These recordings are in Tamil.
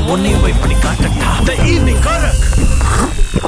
உன்னையும் போய் பண்ணி காட்டட்டா த ஈவினிங் கரக்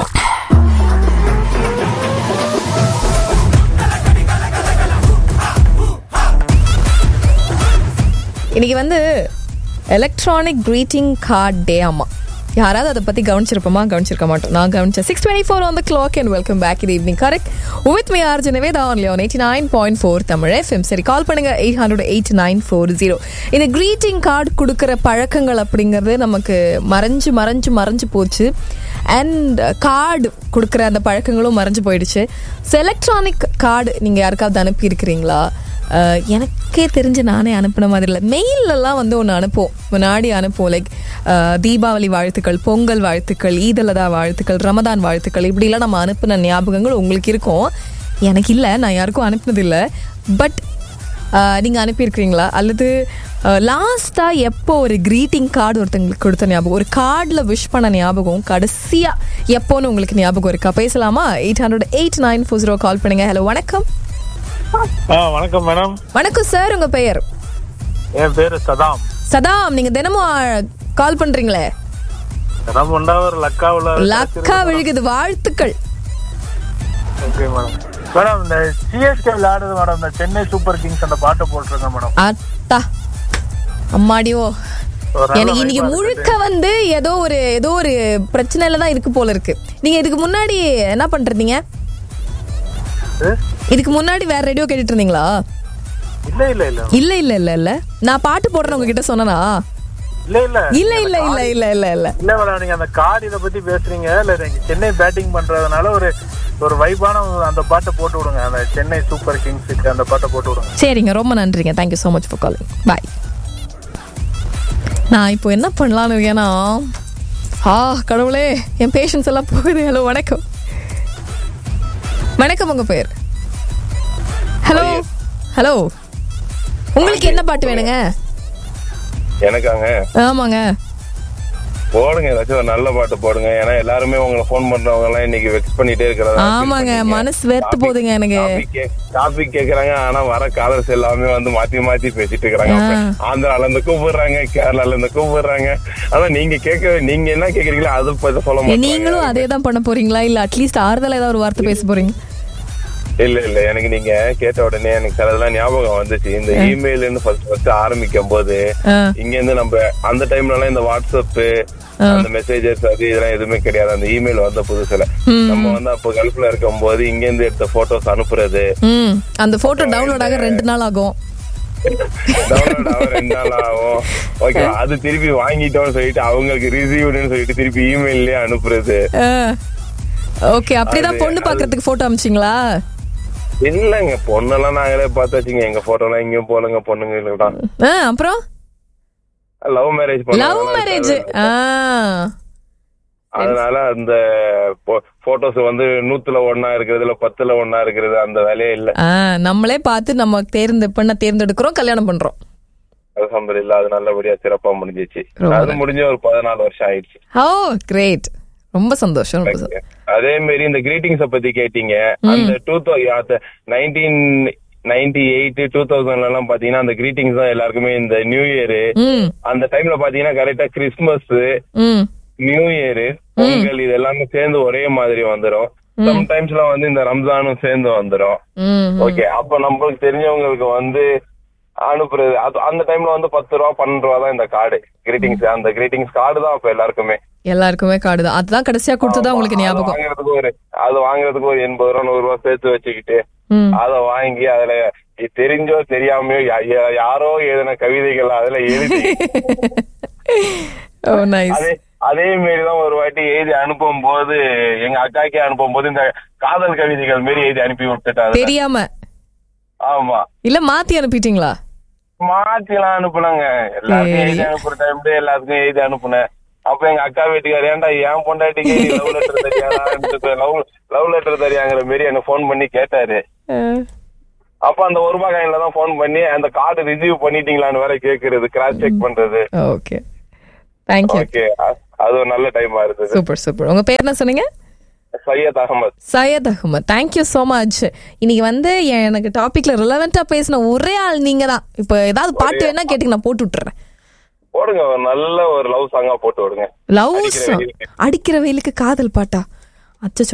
இன்னைக்கு வந்து எலக்ட்ரானிக் greeting கார்ட் டே ஆமா யாராவது அதை பத்தி கவனிச்சிருப்போமா கவனிச்சிருக்க மாட்டோம் நான் கவனிச்சேன் six twenty four on the clock and welcome back இது evening correct with me RJ Nivetha only on eighty nine point four Tamil FM சரி கால் பண்ணுங்க eight hundred eight nine four zero இந்த greeting கார்டு கொடுக்குற பழக்கங்கள் அப்படிங்கிறது நமக்கு மறைஞ்சு மறைஞ்சு மறைஞ்சு போச்சு அண்ட் கார்டு கொடுக்குற அந்த பழக்கங்களும் மறைஞ்சு போயிடுச்சு ஸோ எலக்ட்ரானிக் கார்டு நீங்கள் யாருக்காவது அனுப்பியிருக்கிறீங்களா அஹ் எனக்கே தெரிஞ்சு நானே அனுப்பின மாதிரி இல்லை மெயிலெல்லாம் வந்து ஒன்று அனுப்புவோம் முன்னாடி அனுப்புவோம் லைக் தீபாவளி வாழ்த்துக்கள் பொங்கல் வாழ்த்துக்கள் ஈதலதா வாழ்த்துக்கள் ரமதான் வாழ்த்துக்கள் இப்படிலாம் நம்ம அனுப்பின ஞாபகங்கள் உங்களுக்கு இருக்கும் எனக்கு இல்லை நான் யாருக்கும் அனுப்பினதில்லை பட் நீங்கள் அனுப்பியிருக்கிறீங்களா அல்லது லாஸ்ட்டாக எப்போ ஒரு க்ரீட்டிங் கார்டு ஒருத்தங்களுக்கு கொடுத்த ஞாபகம் ஒரு கார்டில் விஷ் பண்ண ஞாபகம் கடைசியாக எப்போன்னு உங்களுக்கு ஞாபகம் இருக்கா பேசலாமா eight hundred eight nine four zero கால் பண்ணுங்க ஹலோ வணக்கம் ஆ வணக்கம் மேடம் வணக்கம் சார் உங்க பெயர் என் பேரு சதாம் சதாம் நீங்க தினமும் கால் பண்றீங்களே சதாம் உண்டாவர் லக்காவுல லக்கா விழுகுது வாழ்த்துக்கள் ஓகே மேடம் மேடம் இந்த சிஎஸ்கே விளையாடுது மேடம் இந்த சென்னை சூப்பர் கிங்ஸ் அந்த பாட்டை போட்டிருக்கேன் மேடம் அத்தா அம்மாடியோ ஒரு நல்ல எனக்கு இன்னைக்கு vibe ஆ முழுக்க வந்து ஏதோ ஒரு ஏதோ ஒரு பிரச்சனையில தான் இருக்கு போல இருக்கு நீங்க இதுக்கு முன்னாடி என்ன பண்றீங்க இருக்கு. இதுக்கு முன்னாடி வேற ரேடியோ கேட்டுட்டு இருந்தீங்களா இல்ல இல்ல இல்ல இல்ல இல்ல இல்ல இல்ல நான் பாட்டு போடுறேன் உங்ககிட்ட சொன்னனா இல்ல இல்ல இல்ல இல்ல இல்ல இல்ல இல்ல இல்ல இல்ல மேடம் நீங்க அந்த கார்டு இத பத்தி பேசுறீங்க இல்ல நீங்க சென்னை பேட்டிங் பண்றதுனால ஒரு ஒரு வைபான அந்த பாட்டை போட்டு விடுங்க அந்த சென்னை சூப்பர் கிங்ஸுக்கு அந்த பாட்டை போட்டு விடுங்க சரிங்க ரொம்ப நன்றிங்க thank you so much for calling bye நான் இப்போ என்ன பண்ணலான்னு இருக்கேன்னா ஆ கடவுளே என் பேஷன்ஸ் எல்லாம் போகுது ஹலோ வணக்கம் வணக்கம் உங்க பேர் ஹலோ ஹலோ உங்களுக்கு என்ன பாட்டு வேணுங்க எனக்காங்க ஆமாங்க போடுங்க ஏதாச்சும் ஒரு நல்ல பாட்டு போடுங்க ஏன்னா எல்லாருமே உங்களை ஃபோன் பண்றவங்க எல்லாம் இன்னைக்கு வெக்ஸ் பண்ணிட்டே இருக்கிறதா ஆமாங்க மனசு வெறுத்து போகுதுங்க எனக்கு டாபிக் கேக்குறாங்க ஆனா வர காலர்ஸ் எல்லாமே வந்து மாத்தி மாத்தி பேசிட்டு இருக்காங்க ஆ. ஆந்திரால இருந்து கூப்பிடுறாங்க கேரளால இருந்து கூப்பிடுறாங்க ஆனா நீங்க கேட்க நீங்க என்ன கேக்குறீங்களோ அது பத்தி சொல்ல மாட்டாங்க நீங்களும் அதே தான் பண்ண போறீங்களா இல்ல அட்லீஸ்ட் ஆறுதல் ஏதாவது ஒரு வார்த்தை பேச போறீங்க இல்ல இல்ல எனக்கு நீங்க கேட்ட உடனே எனக்கு சிலதெல்லாம் ஞாபகம் வந்துச்சு இந்த இமெயில்னு ஃபர்ஸ்ட் ஃபர்ஸ்ட் ஆரம்பிக்கும் போது ஆ. இங்க இருந்து நம்ம அந்த டைம்ல எல்லாம் இந்த வாட்ஸ்அப் அந்த மெசேஜஸ் அது இதெல்லாம் எதுவுமே கிடையாது அந்த இமெயில் வந்த புதுசுல நம்ம வந்து அப்போ கல்ஃப்ல இருக்கும் போது இங்க இருந்து எடுத்த போட்டோஸ் அனுப்புறது ம் அந்த போட்டோ டவுன்லோட் ஆக ரெண்டு நாள் ஆகும் டவுன்லோட் ஆக ரெண்டு நாள் ஆகும் ஓகே அது திருப்பி வாங்கிட்டோம்னு சொல்லிட்டு அவங்களுக்கு ரிசீவ்டுன்னு சொல்லிட்டு திருப்பி இமெயில்லயே அனுப்புறது ஓகே அப்படிதான் பொண்ணு பாக்குறதுக்கு போட்டோ அமிச்சிங்களா இல்லங்க பொண்ணெல்லாம் நாங்களே பார்த்தாச்சுங்க எங்க போட்டோ எல்லாம் எங்கேயும் போலங்க பொண்ணுங்க தான் ஆ, அப்புறம் லவ் மேரேஜ் லவ் மேரேஜ் ஆ அதனால அந்த போட்டோஸ் வந்து நூத்துல ஒன்னா இருக்கிறது இல்ல பத்துல ஒன்னா இருக்கிறது அந்த வேலையே இல்ல ஆ, நம்மளே பார்த்து நம்ம தேர்ந்து பெண்ணை தேர்ந்தெடுக்கிறோம் கல்யாணம் பண்றோம் அல்ஹம்துலில்லாஹ் அது நல்லபடியா சிறப்பா முடிஞ்சிச்சு ரொம்ப அது முடிஞ்ச ஒரு பதினாலு வருஷம் ஆயிடுச்சு ஓ கிரேட் ரொம்ப சந்தோஷம் ரொம்ப சந்தோஷம். அதே மாதிரி இந்த கிரீட்டிங்ஸ பத்தி கேட்டீங்க அந்த two nineteen ninety eight to தௌசண்ட்ல எல்லாம் பாத்தீங்கன்னா அந்த கிரீட்டிங்ஸ் தான் எல்லாருக்குமே இந்த நியூ இயர் ம் அந்த டைம்ல பாத்தீங்கன்னா கரெக்டா கிறிஸ்துமஸ் ம் நியூ இயர் பொங்கல் இது எல்லாமே சேர்ந்து ஒரே மாதிரி வந்துரும் சம்டைம்ஸ்ல வந்து இந்த ரம்ஜானும் சேர்ந்து வந்துரும் ம் ஓகே அப்ப நம்மளுக்கு தெரிஞ்சவங்களுக்கு வந்து அனுப்புறது அது அந்த டைம்ல வந்து பத்து ரூபா பன்னெண்டு ரூபா தான் இந்த கார்டு கிரீட்டிங்ஸ் அந்த கிரீட்டிங்ஸ் கார்டு தான் அப்ப எல்லாருக்குமே எல்லாருக்குமே கார்டு தான் அதுதான் கடைசியா கொடுத்ததா உங்களுக்கு அது ஞாபகம் வாங்குறதுக்கு ஒரு அது வாங்குறதுக்கு ஒரு எண்பது ரூபா நூறு ரூபா சேர்த்து வச்சுக்கிட்டு ம் அத வாங்கி அதுல தெரிஞ்சோ தெரியாமையோ யா- யா- யாரோ எழுதின கவிதைகள் அதுல எழுதி ஓ நைஸ் அதே அதே மாரிதான் ஒரு வாட்டி எழுதி அனுப்பும் போது எங்க அக்காக்கே அனுப்பும் போது இந்த காதல் கவிதைகள் மாரி எழுதி அனுப்பி விட்டுட்டாரு தெரியாம ஆமா இல்ல மாத்தி அனுப்பிட்டீங்களா மாத்திலாம் அனுப்புனாங்க எல்லாருக்கும் சரி. எழுதி அனுப்புற டைம்ல எல்லாத்துக்கும் எழுதி அனுப்புனேன் அப்ப எங்க அக்கா வீட்டுக்கார ஏன்டா ஏன் பொண்டாட்டிக்கு லவ் லெட்டர் தரியா லவ் லவ் லெட்டர் தரியாங்கிற மாரி என்ன ஃபோன் பண்ணி கேட்டாரு அப்ப அந்த ஒரு ரூபாய் காயின்ல தான் ஃபோன் பண்ணி அந்த கார்டு ரிசீவ் பண்ணிட்டீங்களான்னு வேற கேக்குறது கிராஸ் செக் பண்றது ஓகே தேங்க்யூ ஓகே அது ஒரு நல்ல டைமா இருந்தது சூப்பர் சூப்பர் உங்க பேர் என்ன சொன்னீங்க Syed Ahmed Syed Ahmed thank you so much இன்னைக்கு வந்து எனக்கு டாபிக்ல ரிலவெண்டா பேசின ஒரே ஆள் நீங்க தான் இப்போ ஏதாவது பாட்டு வேணா கேட்டுங்க நான் போட்டு விட்டுறேன் போடுங்க ஒரு நல்ல ஒரு லவ் சாங்கா போட்டு விடுங்க லவ் அடிக்கிற வெயிலுக்கு. அடிக்கிற வெயிலுக்கு காதல் பாட்டா அச்சோ